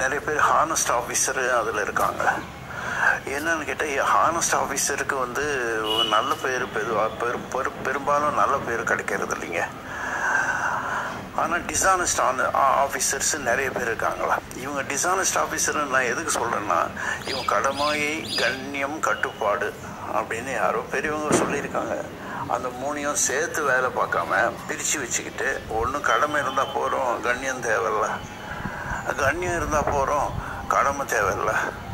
நிறைய பேர் honest officer அதில் இருக்காங்க என்னன்னு கேட்டால் ஹானஸ்ட் ஆஃபீஸருக்கு வந்து ஒரு நல்ல பேர் பெருவா- பெரு பெரு பெரும்பாலும் நல்ல பேர் கிடைக்கிறது இல்லைங்க ஆனால் டிஸானஸ்ட் ஆன ஆஃபீஸர்ஸ் நிறைய பேர் இருக்காங்களா இவங்க டிஸானஸ்ட் ஆஃபீஸர்னு நான் எதுக்கு சொல்கிறேன்னா இவங்க கடமையை கண்ணியம் கட்டுப்பாடு அப்படின்னு யாரோ பெரியவங்க சொல்லியிருக்காங்க அந்த மூணையும் சேர்த்து வேலை பார்க்காம பிரித்து வச்சுக்கிட்டு ஒன்றும் கடமை இருந்தால் போகிறோம் கண்ணியம் தேவையில்ல கண்ணியம் இருந்தால் போகிறோம் கடமை தேவையில்ல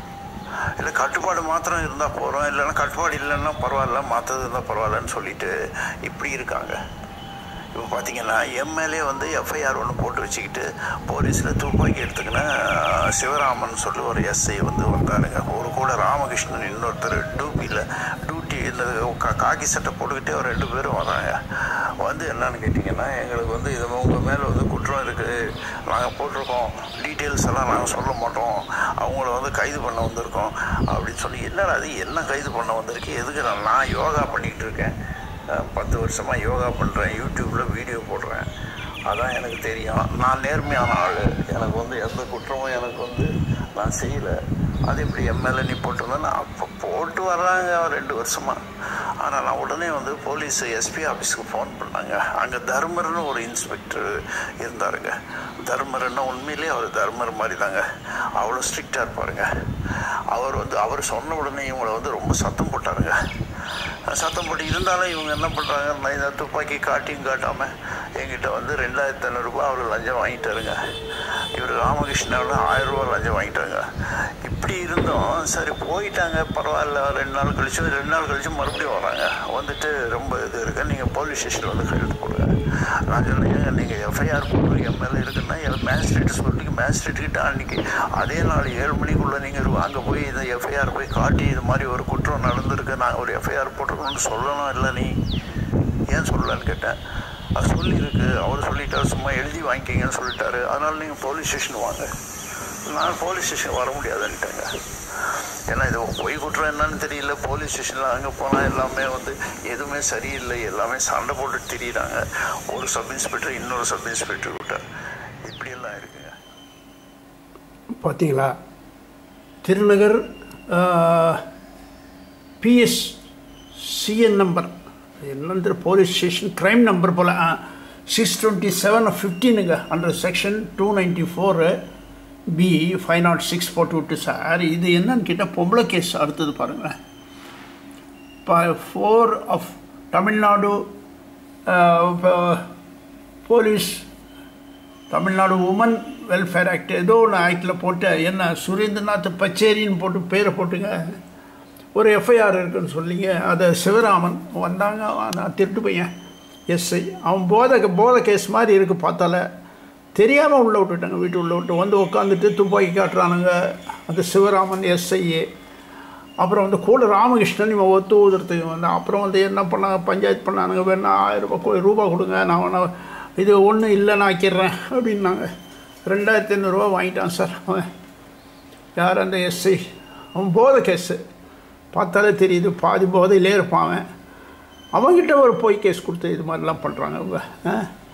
இல்லை கட்டுப்பாடு மாத்திரம் இருந்தால் போகிறோம் இல்லைன்னா கட்டுப்பாடு இல்லைன்னா பரவாயில்ல மற்றது இருந்தால் பரவாயில்லன்னு சொல்லிட்டு இப்படி இருக்காங்க இப்போ பார்த்தீங்கன்னா எம்எல்ஏ வந்து எஃப்ஐஆர் ஒன்று போட்டு வச்சுக்கிட்டு போலீஸில் துப்பாக்கி எடுத்துக்கின சிவராமன் சொல்லி ஒரு எஸ்ஐ வந்து வந்தாருங்க ஒரு கூட ராமகிருஷ்ணன் இன்னொருத்தர் டூப்பியில் டியூட்டி இந்த கா- காக்கி சட்டை போட்டுக்கிட்டே ஒரு ரெண்டு பேரும் வராங்க வந்து என்னன்னு கேட்டிங்கன்னா எங்களுக்கு வந்து இது உங்கள் மேலே வந்து குற்றம் இருக்குது நாங்கள் போட்டிருக்கோம் டீட்டெயில்ஸ் எல்லாம் நாங்கள் சொல்ல மாட்டோம் அவங்கள வந்து கைது பண்ண வந்திருக்கோம் அப்படின்னு சொல்லி என்னடா அது என்ன கைது பண்ண வந்திருக்கு எதுக்கு நான் நான் யோகா பண்ணிக்கிட்டு இருக்கேன் அஹ் பத்து வருஷமாக யோகா பண்ணுறேன் யூடியூப்பில் வீடியோ போடுறேன் அதான் எனக்கு தெரியும் நான் நேர்மையான ஆள் எனக்கு வந்து எந்த குற்றமும் எனக்கு வந்து நான் செய்யலை அது எப்படி எம்எல்ஏ நீ போட்டிருந்தேன்னா அப்போ போட்டு வர்றாங்க ரெண்டு வருஷமாக ஆனால் நான் உடனே வந்து போலீஸ் எஸ்பி ஆஃபீஸுக்கு ஃபோன் பண்ணாங்க அங்கே தர்மர்னு ஒரு இன்ஸ்பெக்டர் இருந்தாருங்க தர்மர்னா உண்மையிலேயே அவர் தர்மர் மாதிரி தாங்க அவ்வளோ ஸ்ட்ரிக்டாக இருப்பாருங்க அவர் வந்து அவர் சொன்ன உடனே இவங்களை வந்து ரொம்ப சத்தம் போட்டாருங்க சத்தம் போட்டு இருந்தாலும் இவங்க என்ன பண்ணுறாங்க இந்த துப்பாக்கி காட்டியும் காட்டாமல் என்கிட்ட வந்து ரெண்டாயிரத்தி ஐநூறுரூபா அவர் லஞ்சம் வாங்கிட்டாருங்க இவர் ராமகிருஷ்ணாவில் ஆயிரம் ரூபா லஞ்சம் வாங்கிட்டாங்க இப்படி இருந்தும் சரி போயிட்டாங்க பரவாயில்ல ரெண்டு நாள் கழிச்சு ரெண்டு நாள் கழிச்சு மறுபடியும் வராங்க வந்துட்டு ரொம்ப இது இருக்கு நீங்கள் போலீஸ் ஸ்டேஷனில் வந்து கையெழுத்து போடுங்க நான் சொன்னேன் நீங்கள் எஃப்ஐஆர் போடுறீங்க மேலே இருக்குன்னா மேஜிஸ்ட்ரேட் சொல்லிட்டு மேஜிஸ்ட்ரேட் கிட்ட அன்றைக்கி அதே நாள் ஏழு மணிக்குள்ளே நீங்கள் அங்கே போய் இந்த எஃப்ஐஆர் போய் காட்டி இது மாதிரி ஒரு குற்றம் நடந்திருக்கு நாங்கள் ஒரு எஃப்ஐஆர் போட்டிருக்கோம்னு சொல்லணும் இல்லை நீ ஏன் சொல்லலன்னு கேட்டேன் அது சொல்லியிருக்கு அவர் சொல்லிட்டாரு சும்மா எழுதி வாங்கிக்கிங்கன்னு சொல்லிட்டாரு அதனால் நீங்கள் போலீஸ் ஸ்டேஷன் வாங்க நான் போலீஸ் ஸ்டேஷன் வர முடியாதுன்ட்டேங்க ஏன்னா இது பொய் குற்றம் என்னன்னு தெரியல போலீஸ் ஸ்டேஷனில் அங்கே போனால் எல்லாமே வந்து எதுவுமே சரியில்லை எல்லாமே சண்டை போட்டு திரியிறாங்க ஒரு சப் இன்ஸ்பெக்டர் இன்னொரு சப் இன்ஸ்பெக்டர் கிட்ட இப்படியெல்லாம் இருக்குங்க பார்த்தீங்களா திருநகர் பிஎஸ் சிஎன் நம்பர் என்னன்ற போலீஸ் ஸ்டேஷன் க்ரைம் நம்பர் போல் சிக்ஸ் டுவெண்ட்டி செவன் ஃபிஃப்டீனுங்க under section two ninety four B five nought six போட்டு விட்டு சார் இது என்னன்னு கேட்டால் பொம்பளை கேஸ் அடுத்தது பாருங்களேன் இப்போ four of Tamil Nadu police Tamil Nadu woman welfare act ஏதோ ஒன்று ஆக்டில் போட்டு என்ன சுரேந்திரநாத் பச்சேரின்னு போட்டு பேரை போட்டுங்க ஒரு எஃப்ஐஆர் இருக்குன்னு சொல்லிங்க அதை சிவராமன் வந்தாங்க நான் திருட்டு பையன் எஸ்ஐ அவன் போதை போதை கேஸ் மாதிரி இருக்குது பார்த்தால தெரியாமல் உள்ளே விட்டுட்டாங்க வீட்டு உள்ளே விட்டு வந்து உட்காந்துட்டு துப்பாக்கி காட்டுறானுங்க அந்த சிவராமன் எஸ்ஐஏ அப்புறம் வந்து கூட ராமகிருஷ்ணன் இவன் ஒத்து ஊதுறதுக்கு வந்தான் அப்புறம் வந்து என்ன பண்ணாங்க பஞ்சாயத்து பண்ணானுங்க வேணா ஆயிரம் ரூபாய் ரூபா கொடுங்க நான் வேணா இது ஒன்றும் இல்லை நான் ஆக்கிடுறேன் அப்படின்னாங்க ரெண்டாயிரத்தி ஐநூறுரூவா வாங்கிட்டான் சார் அவன் யார் அந்த எஸ்ஐ அவன் போதை கேஸு பார்த்தாலே தெரியுது பாதி போதையிலே இருப்பான் அவன் அவன்கிட்ட ஒரு பொய் கேஸ் கொடுத்து இது மாதிரிலாம் பண்ணுறாங்க அவங்க ஆ?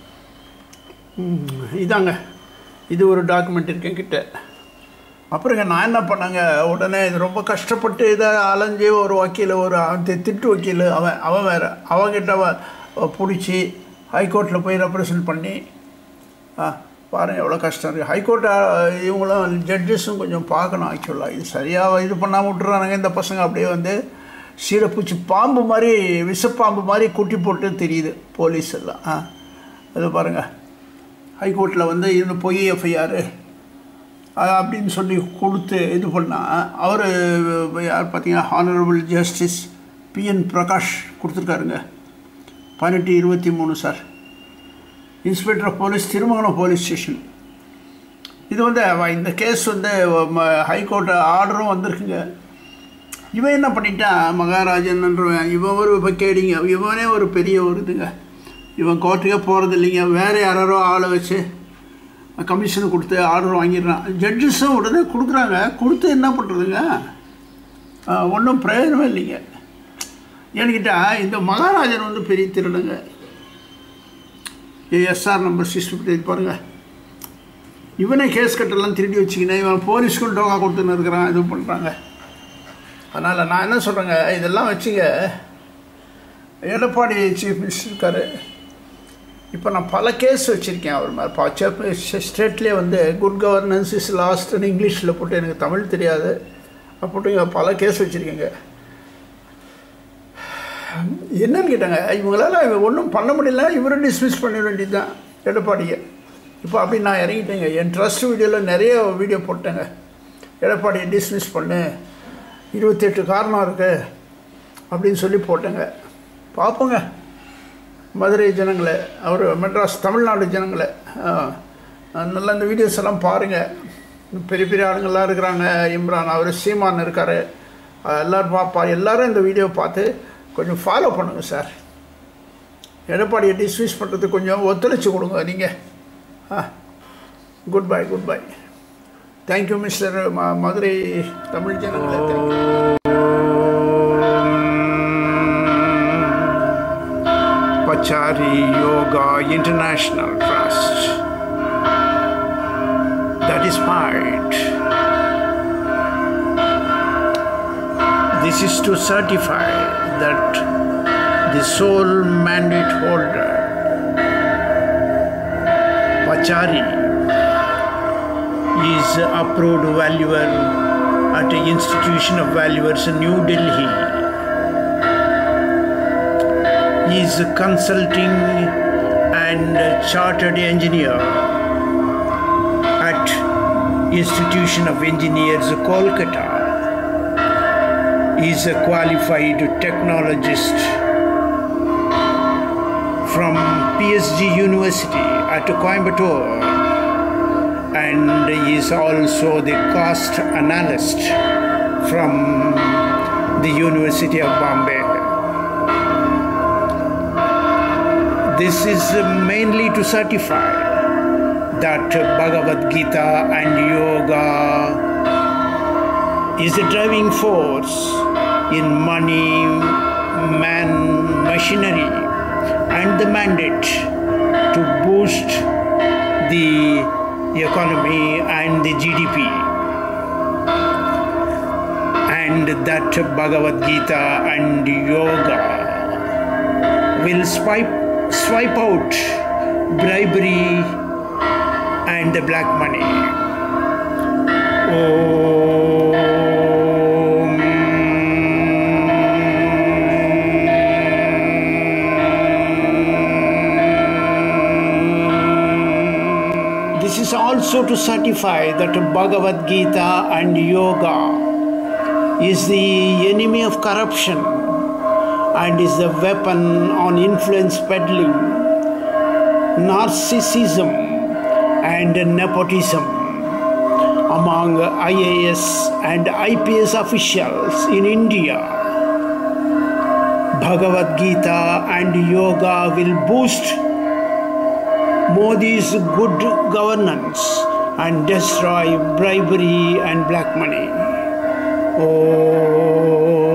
ம், இதாங்க இது ஒரு டாக்குமெண்ட் இருக்கு என்கிட்ட அப்புறங்க நான் என்ன பண்ணேங்க உடனே இது ரொம்ப கஷ்டப்பட்டு இதை அலைஞ்சு ஒரு வக்கீல் ஒரு அவன் தி- திட்டு வக்கீல் அவன் அவன் வேறு அவன்கிட்ட அவன் பிடிச்சி ஹைகோர்ட்டில் போய் ரெப்ரசன்ட் பண்ணி ஆ பாருங்கள் எவ்வளோ கஷ்டம் இருக்குது ஹைகோர்ட் இவங்களும் ஜட்ஜஸும் கொஞ்சம் பார்க்கணும் ஆக்சுவலாக இது சரியாக இது பண்ணாமல் விட்டுறானுங்க இந்த பசங்க அப்படியே வந்து சீடப்பூச்சி பாம்பு மாதிரி விஷப்பாம்பு மாதிரி குட்டி போட்டு தெரியுது போலீஸ் எல்லாம் ஆ அது பாருங்கள் ஹைகோர்ட்டில் வந்து இது பொய் எஃப்ஐஆர் அப்படின்னு சொல்லி கொடுத்து இது பண்ணால் அவர் யார் பார்த்தீங்கன்னா ஹானரபிள் ஜஸ்டிஸ் பிஎன் பிரகாஷ் கொடுத்துருக்காருங்க பதினெட்டு இருபத்தி மூணு sir inspector of police Thirumangalam police station இது வந்து அவ- இந்த கேஸ் வந்து ஹைகோர்ட் ஆர்டரும் வந்திருக்குங்க இவன் என்ன பண்ணிட்டான் மகாராஜன்ன்றவன் இவன் ஒரு பக்கேடிங்க இவனே ஒரு பெரிய ஒரு இதுங்க இவன் கோர்ட்டுக்கே போகிறது இல்லைங்க வேறு யாரோ ஆளை வச்சு கமிஷன் கொடுத்து ஆர்டர் வாங்கிடுறான் ஜட்ஜஸும் உடனே கொடுக்குறாங்க கொடுத்து என்ன பண்ணுறதுங்க ஒன்றும் பிரயோஜனமே இல்லைங்க ஏன்னு கேட்டால் இந்த மகாராஜன் வந்து பெரிய திருடுங்க எஸ்ஆர் நம்பர் சிக்ஸ் ஃபிஃப்டி பாருங்கள் இவனே கேஸ் கட்டெல்லாம் திருடி வச்சுக்கினேன் இவன் போலீஸ்க்கும் டோகா கொடுத்துன்னு இருக்கிறான் இது பண்ணுறாங்க அதனால் நான் என்ன சொல்கிறேங்க இதெல்லாம் வச்சுங்க எடப்பாடி சீஃப் மினிஸ்டர் இருக்காரு இப்போ நான் பல கேஸ் வச்சுருக்கேன் அவர் மாதிரி பா ஸ்டேட்லேயே வந்து குட் கவர்னன்ஸ் இஸ் லாஸ்ட்னு இங்கிலீஷில் போட்டு எனக்கு தமிழ் தெரியாது போட்டு இங்க பல கேஸ் வச்சுருக்கேங்க என்னன்னு கேட்டாங்க இவங்களால ஒன்றும் பண்ண முடியல இவரை டிஸ்மிஸ் பண்ணிட வேண்டியது தான் எடப்பாடியை இப்போ அப்படி நான் இறங்கிட்டேங்க என் ட்ரஸ்ட் வீடியோவில் நிறைய வீடியோ போட்டேங்க எடப்பாடியை டிஸ்மிஸ் பண்ணு இருபத்தெட்டு காரணம் இருக்குது அப்படின்னு சொல்லி போட்டேங்க பார்ப்போங்க மதுரை ஜனங்களை அவர் மெட்ராஸ் தமிழ்நாடு ஜனங்களை ஆ, நல்லா இந்த வீடியோஸ் எல்லாம் பாருங்கள் பெரிய பெரிய ஆளுங்கள்லாம் இருக்கிறாங்க இம்ரான் அவர் சீமான் இருக்கார் எல்லோரும் பார்ப்பா எல்லாரும் இந்த வீடியோ பார்த்து கொஞ்சம் ஃபாலோ பண்ணுங்கள் சார் எடப்பாடியை டிஸ்மிஸ் பண்ணுறதுக்கு கொஞ்சம் ஒத்துழைச்சி கொடுங்க நீங்கள் ஆ good bye good bye thank you mister ம மதுரை தமிழ் ஜனங்களே thank you Pachari Yoga International Trust. That is part. This is to certify that the sole mandate holder, Pachari, is approved valuer at the Institution of Valuers in New Delhi. He is a consulting and chartered engineer at Institution of Engineers, Kolkata. He is a qualified technologist from PSG University at Coimbatore and he is also the cost analyst from the University of Bombay. This is mainly to certify that Bhagavad Gita and yoga is a driving force in money, man, machinery, and the mandate to boost the economy and the GDP. And that Bhagavad Gita and yoga will swipe swipe out bribery and the black money. Om. This is also to certify that Bhagavad Gita and yoga is the enemy of corruption and is the weapon on influence peddling, narcissism, and nepotism among IAS and IPS officials in India. Bhagavad Gita and yoga will boost Modi's good governance and destroy bribery and black money. Oh.